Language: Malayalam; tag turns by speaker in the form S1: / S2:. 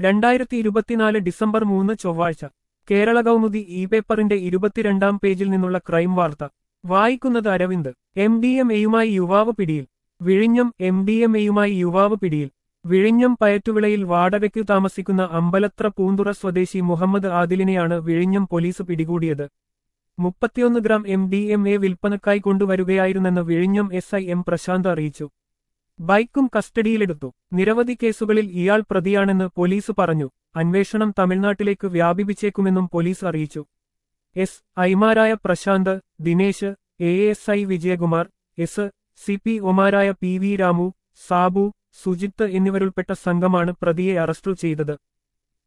S1: രണ്ടായിരത്തി ഇരുപത്തിനാല് ഡിസംബർ മൂന്ന് ചൊവ്വാഴ്ച കേരള കൗമുദി ഇ പേപ്പറിന്റെ ഇരുപത്തിരണ്ടാം പേജിൽ നിന്നുള്ള ക്രൈം വാർത്ത വായിക്കുന്നത് അരവിന്ദ് എം ഡി എം എയുമായി യുവാവ് പിടിയിൽ വിഴിഞ്ഞം എം ഡി എം എയുമായി യുവാവ് പിടിയിൽ വിഴിഞ്ഞം പയറ്റുവിളയിൽ വാടകയ്ക്കു താമസിക്കുന്ന അമ്പലത്ര പൂന്തുറ സ്വദേശി മുഹമ്മദ് ആദിലിനെയാണ് വിഴിഞ്ഞം പോലീസ് പിടികൂടിയത് മുപ്പത്തിയൊന്ന് gram M D M A വിൽപ്പനക്കായി കൊണ്ടുവരികയായിരുന്നെന്ന് വിഴിഞ്ഞം എസ് ഐ എം പ്രശാന്ത് അറിയിച്ചു ബൈക്കും കസ്റ്റഡിയിലെടുത്തു നിരവധി കേസുകളിൽ ഇയാൾ പ്രതിയാണെന്ന് പോലീസ് പറഞ്ഞു അന്വേഷണം തമിഴ്നാട്ടിലേക്ക് വ്യാപിപ്പിച്ചേക്കുമെന്നും പോലീസ് അറിയിച്ചു എസ് ഐമാരായ Prasanth Dinesh A S I Vijayakumar S C P ഒമാരായ പി വി രാമു സാബു സുജിത്ത് എന്നിവരുൾപ്പെട്ട സംഘമാണ് പ്രതിയെ അറസ്റ്റു ചെയ്തത്